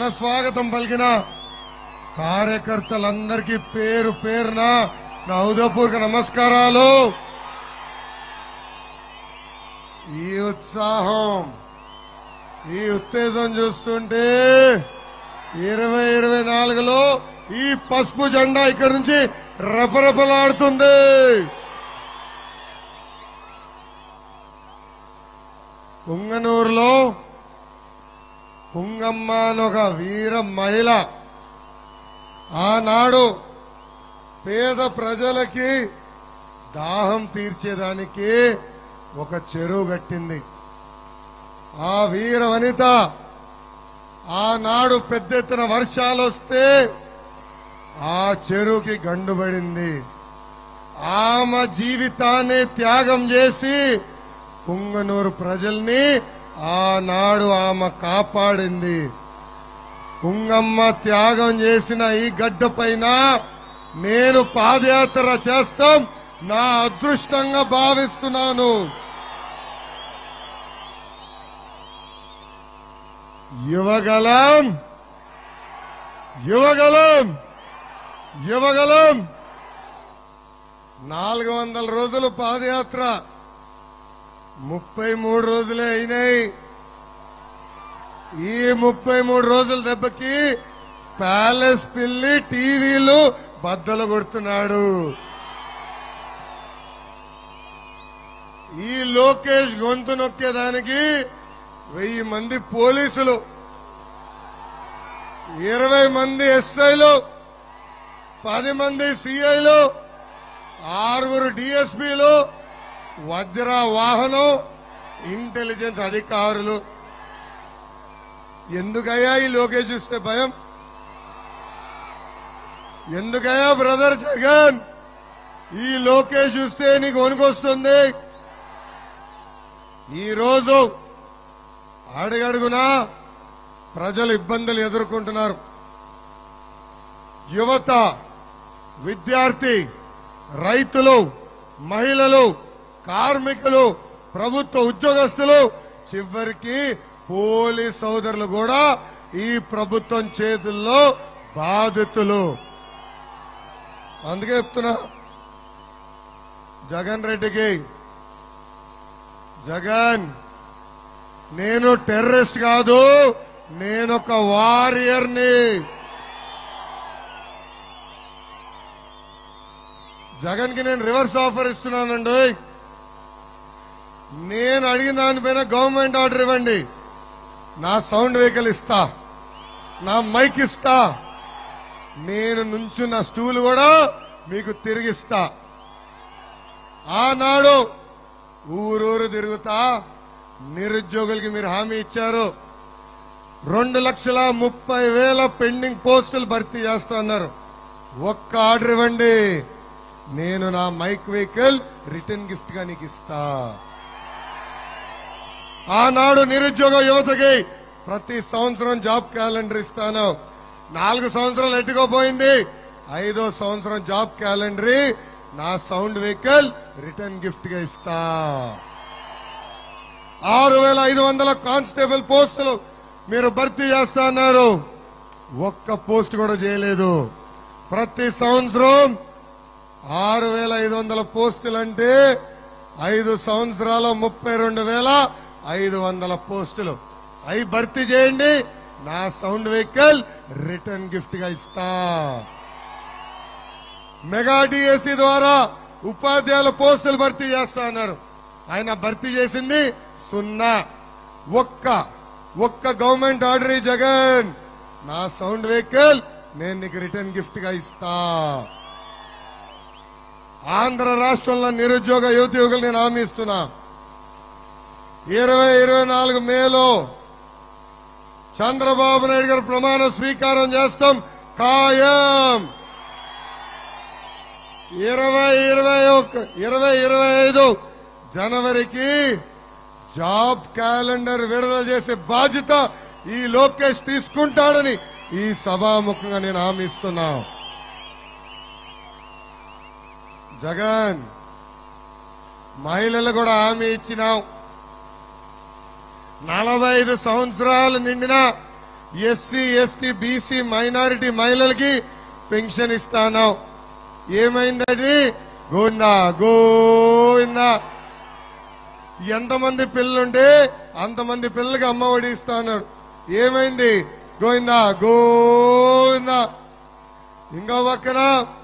ఘన స్వాగతం పలికిన కార్యకర్తలందరికీ పేరు పేరున నా ఉదయపూర్వక నమస్కారాలు ఈ ఉత్సాహం ఈ ఉత్తేజం చూస్తుంటే ఇరవై ఇరవై నాలుగులో ఈ పసుపు జెండా ఇక్కడి నుంచి రెపరెపలాడుతుంది పుంగనూరులో పుంగమ్మ అని ఒక వీర మహిళ ఆనాడు పేద ప్రజలకి దాహం తీర్చేదానికి ఒక చెరువు కట్టింది ఆ వీర వనిత ఆనాడు పెద్ద ఎత్తున వర్షాలు వస్తే ఆ చెరువుకి గండుబడింది ఆమె జీవితాన్ని త్యాగం చేసి పుంగనూరు ప్రజల్ని ఆనాడు ఆమె కాపాడింది పుంగమ్మ త్యాగం చేసిన ఈ గడ్డ పైన నేను పాదయాత్ర చేస్తాం నా అదృష్టంగా భావిస్తున్నాను యువగలం యువగలం యువగలం నాలుగు వందల రోజులు పాదయాత్ర ముప్పై మూడు రోజులే అయినాయి ఈ ముప్పై మూడు రోజుల దెబ్బకి ప్యాలెస్ పిల్లి టీవీలు బద్దలు కొడుతున్నాడు ఈ లోకేష్ గొంతు నొక్కేదానికి వెయ్యి మంది పోలీసులు ఇరవై మంది ఎస్ఐలు పది మంది సిఐలు ఆరుగురు డిఎస్పీలు వజ్ర వాహనం ఇంటెలిజెన్స్ అధికారులు ఎందుకయ్యా ఈ లోకేష్ చూస్తే భయం ఎందుకయ్యా బ్రదర్ జగన్ ఈ లోకేష్ చూస్తే నీకు వణుకొస్తుంది ఈ రోజు అడుగడుగునా ప్రజలు ఇబ్బందులు ఎదుర్కొంటున్నారు యువత విద్యార్థి రైతులు మహిళలు కార్మికులు ప్రభుత్వ ఉద్యోగస్తులు చివరికి పోలీస్ సోదరులు కూడా ఈ ప్రభుత్వం చేతుల్లో బాధితులు అందుకే చెప్తున్నా జగన్ రెడ్డికి జగన్ నేను టెర్రరిస్ట్ కాదు నేనొక వారియర్ని జగన్ కి నేను రివర్స్ ఆఫర్ ఇస్తున్నానండి నేను అడిగిన దానిపైన గవర్నమెంట్ ఆర్డర్ ఇవ్వండి నా సౌండ్ వెహికల్ ఇస్తా నా మైక్ ఇస్తా నేను నుంచున్న స్టూల్ కూడా మీకు తిరిగిస్తా ఆనాడు ఊరూరు తిరుగుతా నిరుద్యోగులకి మీరు హామీ ఇచ్చారు రెండు లక్షల ముప్పై వేల పెండింగ్ పోస్టులు భర్తీ చేస్తా అన్నారు ఒక్క ఆర్డర్ ఇవ్వండి నేను నా మైక్ వెహికల్ రిటర్న్ గిఫ్ట్ గా నీకు ఇస్తా ఆనాడు నిరుద్యోగ యువతకి ప్రతి సంవత్సరం జాబ్ క్యాలెండర్ ఇస్తాను నాలుగు సంవత్సరాలు ఎట్టుకోపోయింది ఐదో సంవత్సరం జాబ్ క్యాలెండర్ నా సౌండ్ వెహికల్ రిటర్న్ గిఫ్ట్ గా ఇస్తా ఆరు వేల ఐదు వందల కానిస్టేబుల్ పోస్టులు మీరు భర్తీ చేస్తా అన్నారు ఒక్క పోస్ట్ కూడా చేయలేదు ప్రతి సంవత్సరం ఆరు వేల ఐదు వందల పోస్టులు అంటే ఐదు సంవత్సరాల ముప్పై రెండు వేల ఐదు వందల పోస్టులు అవి భర్తీ చేయండి నా సౌండ్ వెహికల్ రిటర్న్ గిఫ్ట్ గా ఇస్తా మెగా డిఎస్సి ద్వారా ఉపాధ్యాయుల పోస్టులు భర్తీ చేస్తా అన్నారు ఆయన భర్తీ చేసింది సున్నా ఒక్క ఒక్క గవర్నమెంట్ ఆర్డర్ ఈ జగన్ నా సౌండ్ వెహికల్ నేను నీకు రిటర్న్ గిఫ్ట్ గా ఇస్తా ఆంధ్ర రాష్ట్రంలో నిరుద్యోగ యువత యువకులు నేను హామీ ఇస్తున్నా ఇరవై ఇరవై నాలుగు మేలో చంద్రబాబు నాయుడు గారు ప్రమాణ స్వీకారం చేస్తాం ఖాయం ఇరవై ఇరవై ఒక ఇరవై ఇరవై ఐదు జనవరికి జాబ్ క్యాలెండర్ విడుదల చేసే బాధ్యత ఈ లోకేష్ తీసుకుంటాడని ఈ సభాముఖంగా నేను హామీ ఇస్తున్నా జగన్ మహిళలు కూడా హామీ ఇచ్చినాం నలభై ఐదు సంవత్సరాలు నిండిన ఎస్సీ ఎస్టీ బీసీ మైనారిటీ మహిళలకి పెన్షన్ ఇస్తాను ఏమైందది గోవిందా గోవిందా ఎంతమంది పిల్లలుంటే అంతమంది పిల్లలకి అమ్మ ఒడి ఇస్తా అన్నాడు ఏమైంది గోవిందా గోవిందా ఇంకో పక్కన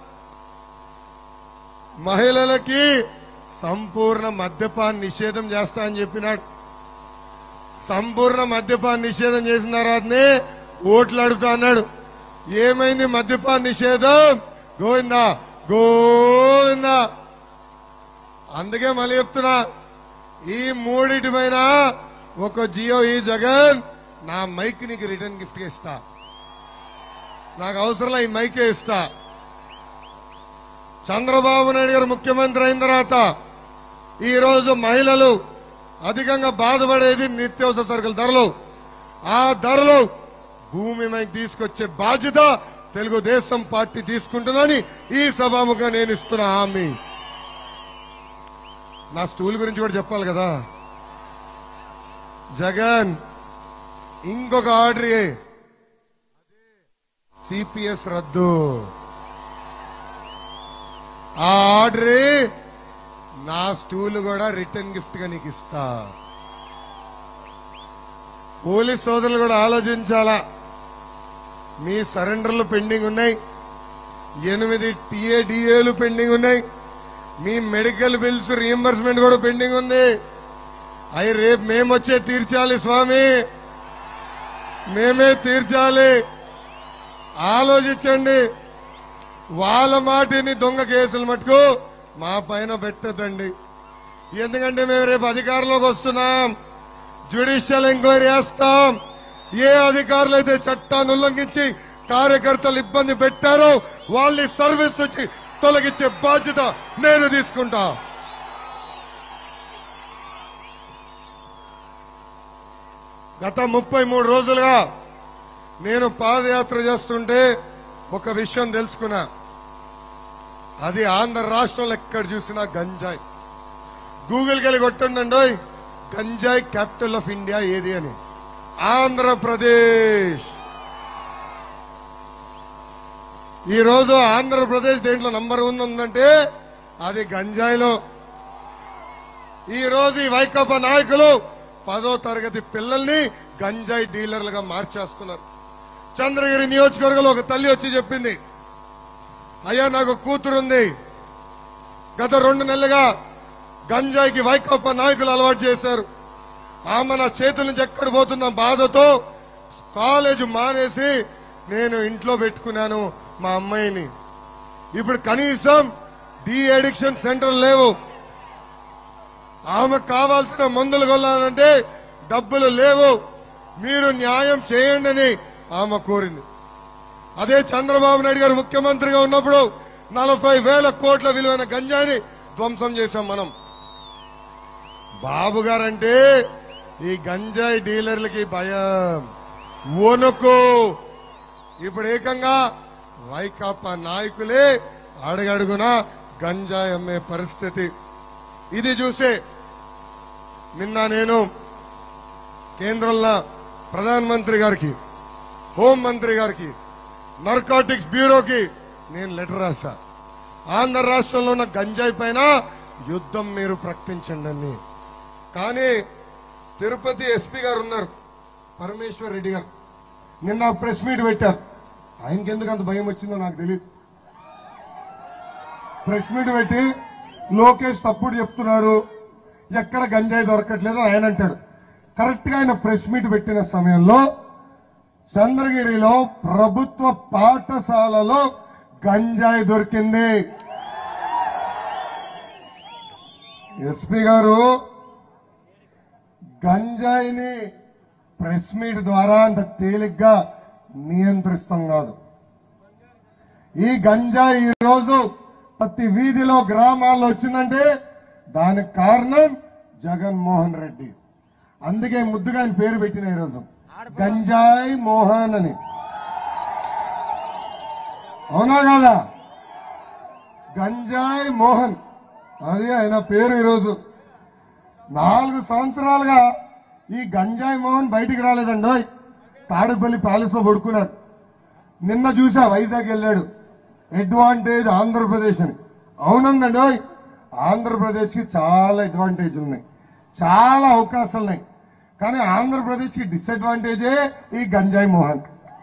మహిళలకి సంపూర్ణ మద్యపాన్ నిషేధం చేస్తా అని చెప్పినాడు సంపూర్ణ మద్యపాన్ నిషేధం చేసిన తర్వాతనే ఓట్లు అడుగుతా అన్నాడు ఏమైంది మద్యపాన్ నిషేధం గోవిందా గోవిందా అందుకే మళ్ళీ చెప్తున్నా ఈ మూడిటి పైన ఒక జియో ఈ జగన్ నా మైక్ నీకు రిటర్న్ గిఫ్ట్ ఇస్తా నాకు అవసరంలో ఈ మైకే ఇస్తా చంద్రబాబు నాయుడు గారు ముఖ్యమంత్రి అయిన తర్వాత ఈ రోజు మహిళలు అధికంగా బాధపడేది నిత్యావసర సరుకుల ధరలు ఆ ధరలు భూమి మీద తీసుకొచ్చే బాధ్యత తెలుగుదేశం పార్టీ తీసుకుంటుందని ఈ సభాముఖంగా నేను ఇస్తున్న హామీ నా స్టూల్ గురించి కూడా చెప్పాలి కదా జగన్ ఇంకొక ఆర్డర్ సిపిఎస్ రద్దు ఆ ఆర్డర్ నా స్టూల్ కూడా రిటర్న్ గిఫ్ట్ గా నీకు ఇస్తా పోలీస్ సోదరులు కూడా ఆలోచించాలా మీ సరెండర్లు పెండింగ్ ఉన్నాయి ఎనిమిది టీఏడిఏలు పెండింగ్ ఉన్నాయి మీ మెడికల్ బిల్స్ రీఎంబర్స్మెంట్ కూడా పెండింగ్ ఉంది అవి రేపు మేమొచ్చే తీర్చాలి స్వామి మేమే తీర్చాలి ఆలోచించండి వాళ్ళ మాటిని దొంగ కేసులు మటుకు మా పైన పెట్టదండి ఎందుకంటే మేము రేపు అధికారంలోకి వస్తున్నాం జ్యుడిషియల్ ఎంక్వైరీ చేస్తాం ఏ అధికారులు అయితే చట్టాన్ని ఉల్లంఘించి కార్యకర్తలు ఇబ్బంది పెట్టారో వాళ్ళని సర్వీస్ నుంచి తొలగించే బాధ్యత నేను తీసుకుంటా గత ముప్పై మూడు రోజులుగా నేను పాదయాత్ర చేస్తుంటే ఒక విషయం తెలుసుకున్నా అది ఆంధ్ర రాష్ట్రంలో ఎక్కడ చూసినా గంజాయి గూగుల్కి వెళ్ళి కొట్టండి గంజాయి క్యాపిటల్ ఆఫ్ ఇండియా ఏది అని ఆంధ్రప్రదేశ్ ఈ రోజు ఆంధ్రప్రదేశ్ దేంట్లో నంబర్ వన్ ఉందంటే అది గంజాయిలో ఈ రోజు ఈ వైకాపా నాయకులు పదో తరగతి పిల్లల్ని గంజాయి డీలర్లుగా మార్చేస్తున్నారు చంద్రగిరి నియోజకవర్గంలో ఒక తల్లి వచ్చి చెప్పింది అయ్యా నాకు కూతురుంది గత రెండు నెలలుగా గంజాయికి వైకాపా నాయకులు అలవాటు చేశారు ఆమె నా చేతుల నుంచి ఎక్కడ పోతున్న బాధతో కాలేజ్ మానేసి నేను ఇంట్లో పెట్టుకున్నాను మా అమ్మాయిని ఇప్పుడు కనీసం డి అడిక్షన్ సెంటర్ లేవు ఆమెకు కావాల్సిన మందులు కొనాలంటే డబ్బులు లేవు మీరు న్యాయం చేయండి అని ఆమె కోరింది అదే చంద్రబాబు నాయుడు గారు ముఖ్యమంత్రిగా ఉన్నప్పుడు నలభై వేల కోట్ల విలువైన గంజాయిని ధ్వంసం చేశాం మనం బాబు గారంటే ఈ గంజాయి డీలర్లకి భయం వణుకు ఇప్పుడు ఏకంగా వైకాపా నాయకులే అడుగడుగున గంజాయి అమ్మే పరిస్థితి ఇది చూసే నిన్న నేను కేంద్రంలో ప్రధానమంత్రి గారికి హోం మంత్రి గారికి నార్కాటిక్స్ బ్యూరోకి నేను లెటర్ రాశా ఆంధ్ర రాష్ట్రంలో ఉన్న గంజాయి పైన యుద్ధం మీరు ప్రకటించండి అని కానీ తిరుపతి ఎస్పీ గారు ఉన్నారు పరమేశ్వర్ రెడ్డి గారు నిన్న ప్రెస్ మీట్ పెట్టారు ఆయనకి ఎందుకు అంత భయం వచ్చిందో నాకు తెలియదు ప్రెస్ మీట్ పెట్టి లోకేష్ తప్పుడు చెప్తున్నాడు ఎక్కడ గంజాయి దొరకట్లేదు ఆయన అంటాడు కరెక్ట్ గా ఆయన ప్రెస్ మీట్ పెట్టిన సమయంలో చంద్రగిరిలో ప్రభుత్వ పాఠశాలలో గంజాయి దొరికింది ఎస్పీ గారు గంజాయిని ప్రెస్ మీట్ ద్వారా అంత తేలిగ్గా నియంత్రిస్తాం కాదు ఈ గంజాయి ఈ రోజు ప్రతి వీధిలో గ్రామాల్లో వచ్చిందంటే దానికి కారణం జగన్మోహన్ రెడ్డి అందుకే ముద్దుగా ఆయన పేరు పెట్టిన ఈరోజు గంజాయి మోహన్ అని అవునా కాదా గంజాయి మోహన్ అది ఆయన పేరు ఈరోజు నాలుగు సంవత్సరాలుగా ఈ గంజాయి మోహన్ బయటికి రాలేదండి తాడేపల్లి ప్యాలెస్ లో పడుకున్నాడు నిన్న చూసా వైజాగ్ వెళ్ళాడు అడ్వాంటేజ్ ఆంధ్రప్రదేశ్ అని అవునందండి ఓయ్. ఆంధ్రప్రదేశ్ కి చాలా అడ్వాంటేజ్ ఉన్నాయి చాలా అవకాశాలు ఉన్నాయి కానీ ఆంధ్రప్రదేశ్ కి డిసడ్వాంటేజే ఈ గంజాయి మోహన్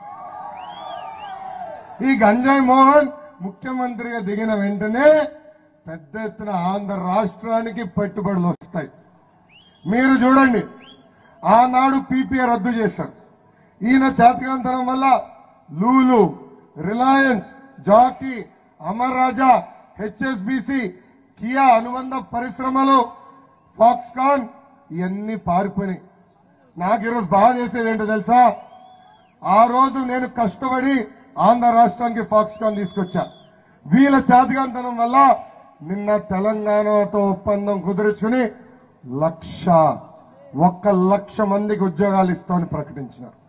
ఈ గంజాయి మోహన్ ముఖ్యమంత్రిగా దిగిన వెంటనే పెద్ద ఎత్తున ఆంధ్ర రాష్ట్రానికి పెట్టుబడులు వస్తాయి మీరు చూడండి ఆనాడు పీపీఏ రద్దు చేశారు ఈయన చేతకాంతరం వల్ల Lulu Reliance Jockey Amar Raja HSBC Kia అనుబంధ పరిశ్రమలు ఫాక్స్కాన్ ఇవన్నీ పారిపోయినాయి నాకు ఈరోజు బాగా చేసేది ఏంటో తెలుసా ఆ రోజు నేను కష్టపడి ఆంధ్ర రాష్ట్రానికి ఫాక్స్కాన్ తీసుకొచ్చా వీళ్ళ చేతగాంతనం వల్ల నిన్న తెలంగాణతో ఒప్పందం కుదుర్చుకుని లక్ష ఒక్క లక్ష మందికి ఉద్యోగాలు ఇస్తామని ప్రకటించినారు